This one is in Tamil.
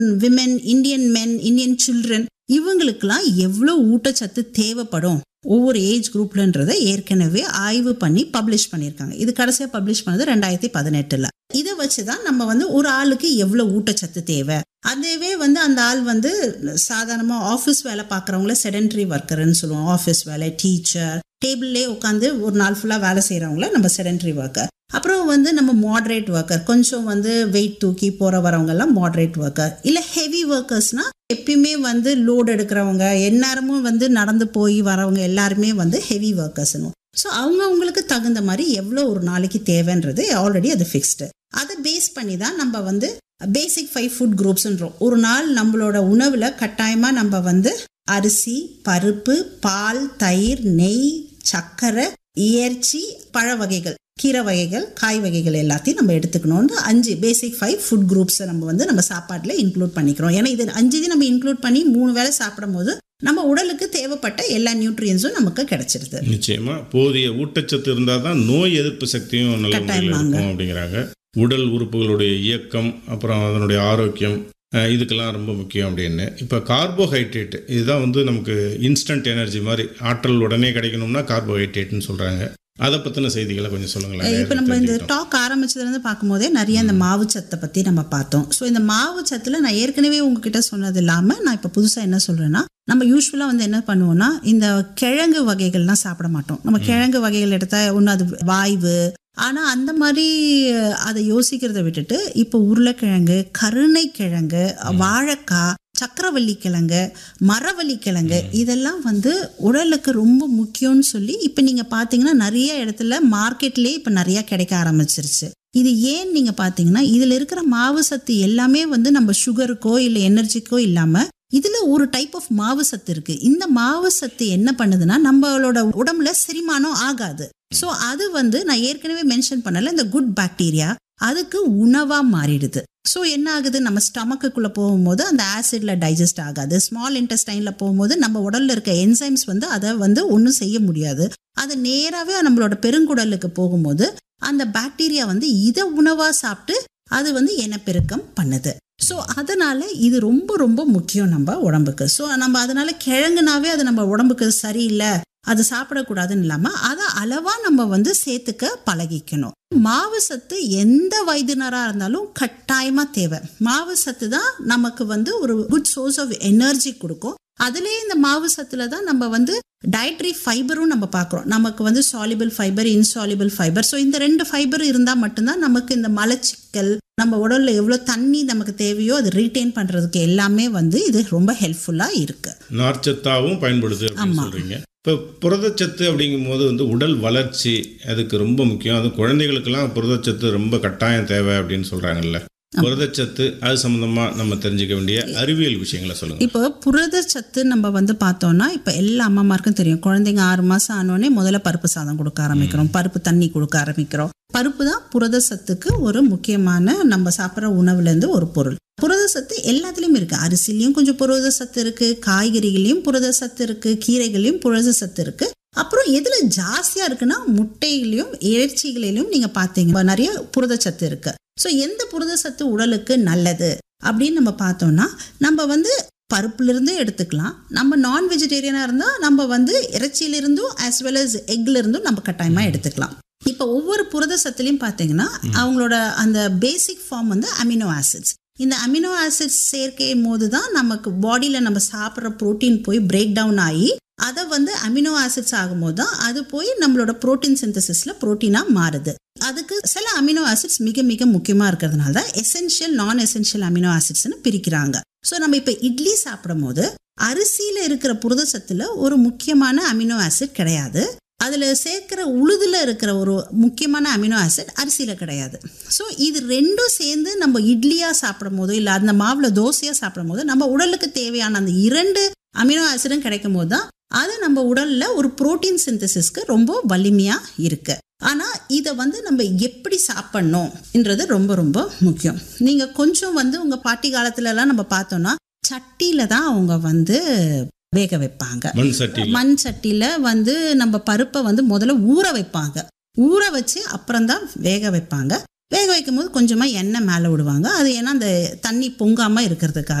Women Indian men Indian children இவங்களுக்கெல்லாம் எவ்வளோ ஊட்டச்சத்து தேவைப்படும் ஒவ்வொரு ஏஜ் குரூப்லன்றதை ஏற்கனவே ஆய்வு பண்ணி பப்ளிஷ் பண்ணியிருக்காங்க இது கடைசியாக பப்ளிஷ் பண்ணது ரெண்டாயிரத்தி பதினெட்டுல இதை வச்சு தான் நம்ம வந்து ஒரு ஆளுக்கு எவ்வளோ ஊட்டச்சத்து தேவை அதுவே வந்து அந்த ஆள் வந்து சாதாரணமாக ஆஃபீஸ் வேலை பார்க்குறவங்கள செடென்ட்ரி ஒர்க்கர்னு சொல்லுவோம் ஆஃபீஸ் வேலை டீச்சர் டேபிள்லே உட்காந்து ஒரு நாள் ஃபுல்லாக வேலை செய்கிறவங்கள நம்ம செடென்ட்ரி ஒர்க்கர் அப்புறம் வந்து நம்ம மாடரேட் ஒர்க்கர் கொஞ்சம் வந்து வெயிட் தூக்கி போகிற வரவங்க எல்லாம் மாடரேட் ஒர்க்கர் இல்லை ஹெவி ஒர்க்கர்ஸ்னா எப்பயுமே வந்து லோடு எடுக்கிறவங்க எந்நேரமும் வந்து நடந்து போய் வரவங்க எல்லாருமே வந்து ஹெவி ஒர்க்கர்ஸ்னு ஸோ அவங்கவுங்களுக்கு தகுந்த மாதிரி எவ்வளோ ஒரு நாளைக்கு தேவைன்றது ஆல்ரெடி அது ஃபிக்ஸ்டு அதை பேஸ் பண்ணி தான் நம்ம வந்து பேசிக் ஃபைவ் ஃபுட் குரூப்ஸ்ன்றோம் ஒரு நாள் நம்மளோட உணவில் கட்டாயமாக நம்ம வந்து அரிசி பருப்பு பால் தயிர் நெய் சர்க்கரை இயற்சி பழ வகைகள் கீரை வகைகள் காய் வகைகள் எல்லாத்தையும் நம்ம எடுத்துக்கணும்னு அஞ்சு பேசிக் ஃபைவ் ஃபுட் குரூப்ஸை நம்ம வந்து நம்ம சாப்பாட்டில் இன்க்ளூட் பண்ணிக்கிறோம் ஏன்னா இது அஞ்சு இது நம்ம இன்க்ளூட் பண்ணி மூணு வேளை சாப்பிடும் போது நம்ம உடலுக்கு தேவைப்பட்ட எல்லா நியூட்ரியன்ஸும் நமக்கு கிடைச்சிருது நிச்சயமா போதிய ஊட்டச்சத்து இருந்தால் தான் நோய் எதிர்ப்பு சக்தியும் நல்ல முறையில் கட்டாயமாங்க. இருக்கும் அப்படிங்கிறாங்க உடல் உறுப்புகளுடைய இயக்கம் அப்புறம் அதனுடைய ஆரோக்கியம் அஹ், இதுக்கெல்லாம் ரொம்ப முக்கியம் அப்படின்னு இப்போ கார்போஹைட்ரேட் இதுதான் வந்து நமக்கு இன்ஸ்டன்ட் எனர்ஜி மாதிரி ஆற்றல் உடனே கிடைக்கணும்னா கார்போஹைட்ரேட்னு சொல்கிறாங்க அதை பற்றின செய்திகளை கொஞ்சம் சொல்லுங்களேன் இப்போ நம்ம இந்த தெரிஞ்சுக்கிட்டோம். டாக் ஆரம்பிச்சதுலேருந்து பார்க்கும்போதே நிறைய இந்த மாவு சத்தை பற்றி நம்ம பார்த்தோம் ஸோ இந்த மாவு சத்தில் நான் ஏற்கனவே உங்ககிட்ட சொன்னது இல்லாமல் நான் இப்போ புதுசாக என்ன சொல்கிறேன்னா நம்ம யூஸ்வலாக வந்து என்ன பண்ணுவோம்னா இந்த கிழங்கு வகைகள்லாம் சாப்பிட மாட்டோம் நம்ம கிழங்கு வகைகள் எடுத்தால் ஒன்று அது வாய்வு ஆனால் அந்த மாதிரி அஹ், அதை யோசிக்கிறத விட்டுட்டு இப்போ உருளைக்கிழங்கு கருணை கிழங்கு வாழைக்காய் சக்கரவள்ளி கிழங்கு மரவள்ளி கிழங்கு இதெல்லாம் வந்து உடலுக்கு ரொம்ப முக்கியம்னு சொல்லி இப்போ நீங்கள் பார்த்தீங்கன்னா நிறைய இடத்துல மார்க்கெட்லேயே இப்போ நிறைய கிடைக்க ஆரம்பிச்சிருச்சு இது ஏன் நீங்கள் பார்த்தீங்கன்னா இதில் இருக்கிற மாவு சத்து எல்லாமே வந்து நம்ம சுகருக்கோ இல்லை எனர்ஜிக்கோ இல்லாமல் இதுல ஒரு டைப் ஆஃப் மாவு சத்து இருக்கு இந்த மாவு சத்து என்ன பண்ணுதுன்னா நம்மளோட உடம்புல செரிமானம் ஆகாது ஸோ அது வந்து நான் ஏற்கனவே மென்ஷன் பண்ணல இந்த குட் பாக்டீரியா அதுக்கு உணவா மாறிடுது ஸோ என்ன ஆகுது நம்ம ஸ்டமக்குள்ள போகும்போது அந்த ஆசிட்ல டைஜஸ்ட் ஆகாது ஸ்மால் இன்டெஸ்டைன்ல போகும்போது நம்ம உடல்ல இருக்க என்சைம்ஸ் வந்து அதை வந்து ஒன்றும் செய்ய முடியாது அது நேராகவே நம்மளோட பெருங்குடலுக்கு போகும்போது அந்த பாக்டீரியா வந்து இதை உணவா சாப்பிட்டு அது வந்து இனப்பெருக்கம் பண்ணுது ஸோ அதனால இது ரொம்ப ரொம்ப முக்கியம் நம்ம உடம்புக்கு ஸோ நம்ம அதனால கிழங்குனாவே அது நம்ம உடம்புக்கு சரியில்லை அது சாப்பிடக்கூடாதுன்னு இல்லாமல் அதை அளவா நம்ம வந்து சேர்த்துக்க பழகிக்கணும் மாவு சத்து எந்த வயதினராக இருந்தாலும் கட்டாயமா தேவை மாவு சத்து தான் நமக்கு வந்து ஒரு குட் சோர்ஸ் ஆஃப் எனர்ஜி கொடுக்கும் அதுலேயே இந்த மாவு சத்துல தான் நம்ம வந்து டயட்ரி ஃபைபரும் நம்ம பார்க்குறோம் நமக்கு வந்து soluble fibre insoluble fibre so இந்த ரெண்டு ஃபைபர் இருந்தால் மட்டும்தான் நமக்கு இந்த மலச்சிக்கல் நம்ம உடல்ல எவ்வளோ தண்ணி நமக்கு தேவையோ அது ரீட்டைன் பண்ணுறதுக்கு எல்லாமே வந்து இது ரொம்ப ஹெல்ப்ஃபுல்லாக இருக்கு நார்ச்சத்தாவும் பயன்படுது அப்படின்னு ஆமா. சொல்றீங்க இப்போ புரதச்சத்து அப்படிங்கும் போது வந்து உடல் வளர்ச்சி அதுக்கு ரொம்ப முக்கியம் அது குழந்தைகளுக்கெல்லாம் புரதச்சத்து ரொம்ப கட்டாயம் தேவை அப்படின்னு சொல்றாங்கல்ல புரதச்சத்து அது சம்பந்தமா நம்ம தெரிஞ்சுக்க வேண்டிய அறிவியல் விஷயங்களை சொல்லுங்க இப்போ புரத சத்து நம்ம வந்து பார்த்தோம்னா இப்போ எல்லா அம்மாமாருக்கும் தெரியும் குழந்தைங்க ஆறு மாதம் ஆனோடனே முதல்ல பருப்பு சாதம் கொடுக்க ஆரம்பிக்கிறோம் பருப்பு தண்ணி கொடுக்க ஆரம்பிக்கிறோம் பருப்பு தான் புரத சத்துக்கு ஒரு முக்கியமான நம்ம சாப்பிட்ற உணவுலேருந்து ஒரு பொருள் புரத சத்து எல்லாத்துலேயும் இருக்கு அரிசிலையும் கொஞ்சம் புரத சத்து இருக்கு காய்கறிகளையும் புரத சத்து இருக்கு கீரைகளையும் புரத சத்து இருக்கு அப்புறம் எதுல ஜாஸ்தியா இருக்குன்னா முட்டைகளையும் இறைச்சிகளிலும் நீங்க பாத்தீங்க நிறைய புரதச்சத்து இருக்கு ஸோ எந்த புரதச்சத்து உடலுக்கு நல்லது அப்படின்னு நம்ம பார்த்தோம்னா நம்ம வந்து பருப்புல இருந்தும் எடுத்துக்கலாம் நம்ம நான் வெஜிடேரியனா இருந்தா நம்ம வந்து இறைச்சியில இருந்தும் ஆஸ் வெல் அஸ் எக்ல இருந்தும் நம்ம கட்டாயமா எடுத்துக்கலாம் இப்போ ஒவ்வொரு புரத சத்துலையும் பார்த்தீங்கன்னா அவங்களோட அந்த பேசிக் ஃபார்ம் வந்து அமினோ ஆசிட்ஸ் இந்த அமினோ ஆசிட்ஸ் சேர்க்கையும் போது தான் நமக்கு பாடியில் நம்ம சாப்பிட்ற புரோட்டீன் போய் பிரேக் டவுன் ஆகி அதை வந்து அமினோ ஆசிட்ஸ் ஆகும்போது தான் அது போய் நம்மளோட புரோட்டீன் சிந்தசிஸில் புரோட்டீனாக மாறுது அதுக்கு சில அமினோ ஆசிட்ஸ் மிக மிக முக்கியமாக இருக்கிறதுனால தான் எசென்ஷியல் நான் எசென்ஷியல் அமினோ ஆசிட்ஸ்னு பிரிக்கிறாங்க ஸோ நம்ம இப்போ இட்லி சாப்பிடும் போது அரிசியில் இருக்கிற புரதச்சத்தில் ஒரு முக்கியமான அமினோ ஆசிட் கிடையாது அதில் சேர்க்கிற உளுதுல இருக்கிற ஒரு முக்கியமான அமினோ ஆசிட் அரிசியில் கிடையாது ஸோ இது ரெண்டும் சேர்ந்து நம்ம இட்லியாக சாப்பிடும் போதோ இல்லை அந்த மாவில் தோசையாக சாப்பிடும் போது நம்ம உடலுக்கு தேவையான அந்த இரண்டு அமினோ ஆசிடும் கிடைக்கும் போது தான் அது நம்ம உடல்ல ஒரு புரோட்டீன் சிந்தசிஸ்க்கு ரொம்ப வலிமையா இருக்கு ஆனா இதை வந்து நம்ம எப்படி சாப்பிடணும்ன்றது ரொம்ப ரொம்ப முக்கியம் நீங்க கொஞ்சம் வந்து உங்க பாட்டி காலத்துல எல்லாம் நம்ம பார்த்தோம்னா சட்டியில தான் அவங்க வந்து வேக வைப்பாங்க மண் சட்டி மண் சட்டியில வந்து நம்ம பருப்பை வந்து முதல்ல ஊற வைப்பாங்க ஊற வச்சு அப்புறம் தான் வேக வைப்பாங்க வேக வைக்கும் போது கொஞ்சமாக எண்ணெய் மேலே விடுவாங்க அது ஏன்னா அந்த தண்ணி பொங்காமல் இருக்கிறதுக்காக